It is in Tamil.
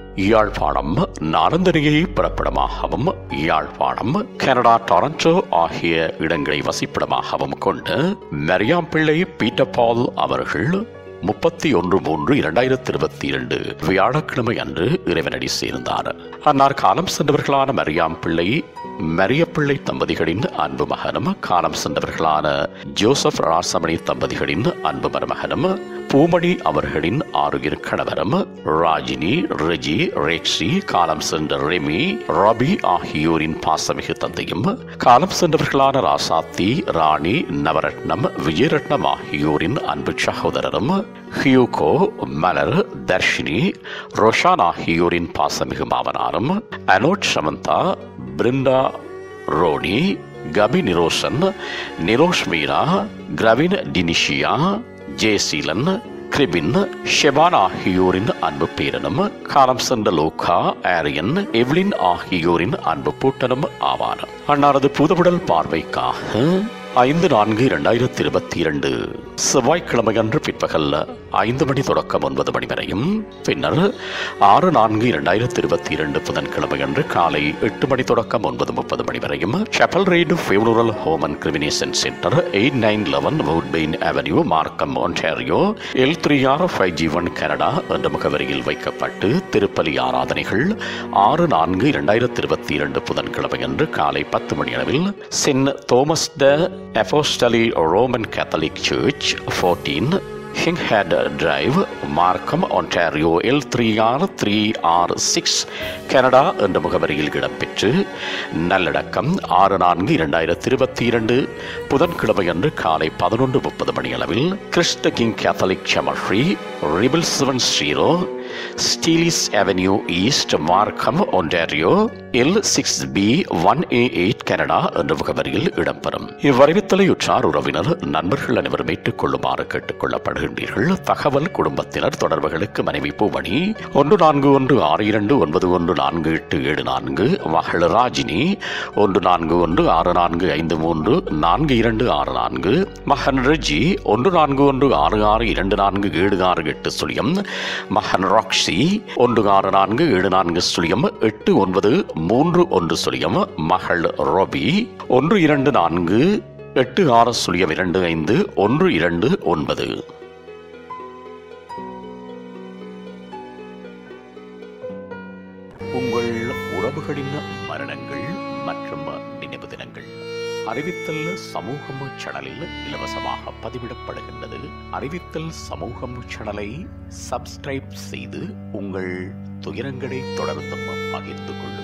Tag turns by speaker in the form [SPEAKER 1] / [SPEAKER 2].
[SPEAKER 1] யாழ்ப்பாணம் நாரந்தனையை பிறப்பிடமாகவும் யாழ்ப்பாணம் கனடா டொரண்டோ ஆகிய இடங்களை வசிப்பிடமாகவும் கொண்டு மெரியாம் பிள்ளை பீட்டர் பால் அவர்கள் முப்பத்தி ஒன்று மூன்று இரண்டாயிரத்தி இருபத்தி இரண்டு வியாழக்கிழமை அன்று இறைவனடி சேர்ந்தார் அன்னார் காலம் சென்றவர்களான மரியாம் பிள்ளை மரியப்பிள்ளை தம்பதிகளின் அன்பு மகனும் காலம் சென்றவர்களான ஜோசப் ராசமணி தம்பதிகளின் அன்பு மருமகனும் பூமணி அவர்களின் ஆறுயிர் கணவரும் ராஜினி ரெஜி ரேக்ஸி காலம் சென்ற ரெமி ரபி ஆகியோரின் பாசமிகு தந்தையும் காலம் சென்றவர்களான ராசாத்தி ராணி நவரத்னம் விஜயரத்னம் ஆகியோரின் அன்பு சகோதரரும் ஹியூகோ மலர் தர்ஷினி ரோஷான் ஆகியோரின் பாசமிகு மாமனாரும் அனோட் Samantha Brinda Ronnie Gabby Niroshan Nirosh Meera கிரவின் டினிஷியா ஜெயசீலன் கிரிபின் ஷெபான் ஆகியோரின் அன்பு பேரனும் காலம் சென்ற லோகா ஆரியன் எவ்லின் ஆகியோரின் அன்பு பூட்டனும் ஆவார் அன்னாரது புதுவுடல் பார்வைக்காக ஐந்து நான்கு இரண்டாயிரத்தி இருபத்தி இரண்டு செவ்வாய்க்கிழமையன்று பிற்பகல் ஐந்து மணி தொடக்கம் ஒன்பது மணி வரையும் பின்னர் ஆறு நான்கு இரண்டாயிரத்தி இருபத்தி இரண்டு புதன்கிழமையன்று காலை எட்டு மணி தொடக்கம் ஒன்பது முப்பது மணி வரையும் chapel ridge funeral home and cremation centre eight nine eleven Woodbine avenue Markham Ontario L three R five G one Canada என்ற முகவரியில் வைக்கப்பட்டு திருப்பலி ஆராதனைகள் ஆறு நான்கு இரண்டாயிரத்தி இருபத்தி இரண்டு புதன்கிழமையன்று காலை பத்து மணி அளவில் சென் Thomas the apostle Roman Catholic church fourteen Highgate drive Markham Ontario L three R three R six Canada என்ற முகவரியில் இடம்பெற்று நல்லடக்கம் ஆறு நான்கு இரண்டாயிரத்தி இருபத்தி இரண்டு புதன்கிழமையன்று காலை பதினொன்று முப்பது மணி அளவில் Christ King Catholic cemetery triple seven zero Steeles avenue east Markham Ontario L six B one A eight Canada என்ற முகவரியில் இடம்பெறும் இவ்வறிவித்தலை உற்றார் உறவினர் நண்பர்கள் அனைவரும் ஏற்றுக்கொள்ளுமாறு கேட்டுக் கொள்ளப்படுகின்றீர்கள் தகவல் குடும்பத்தினர் தொடர்புகளுக்கு மனைவி பூமணி ஒன்று நான்கு ஒன்று ஆறு இரண்டு ஒன்பது ஒன்று நான்கு எட்டு ஏழு நான்கு மகள் ராஜினி ஒன்று நான்கு ஒன்று ஆறு நான்கு ஐந்து மூன்று நான்கு இரண்டு ஆறு நான்கு மகன் ரெஜி ஒன்று நான்கு ஒன்று ஆறு ஆறு இரண்டு நான்கு ஏழு ஆறு எட்டு சுழியம் மகன் ராக்ஸி ஒன்று ஆறு நான்கு ஏழு நான்கு சுழியம் எட்டு ஒன்பது மூன்று ஒன்று சுழியம் மகள் ரொபி ஒன்று இரண்டு நான்கு எட்டு ஆறு சுழியம் இரண்டு ஐந்து ஒன்று இரண்டு ஒன்பது உங்கள் உறவுகளின் மரணங்கள் மற்றும் நினைவு தினங்கள் அறிவித்தல் சமூகம் சேனலில் இலவசமாக பதிவிடப்படுகின்றது அறிவித்தல் சமூகம் சேனலை சப்ஸ்கிரைப் செய்து உங்கள் துயரங்களை தொடர்ந்தும் பகிர்ந்து கொள்ளுங்கள்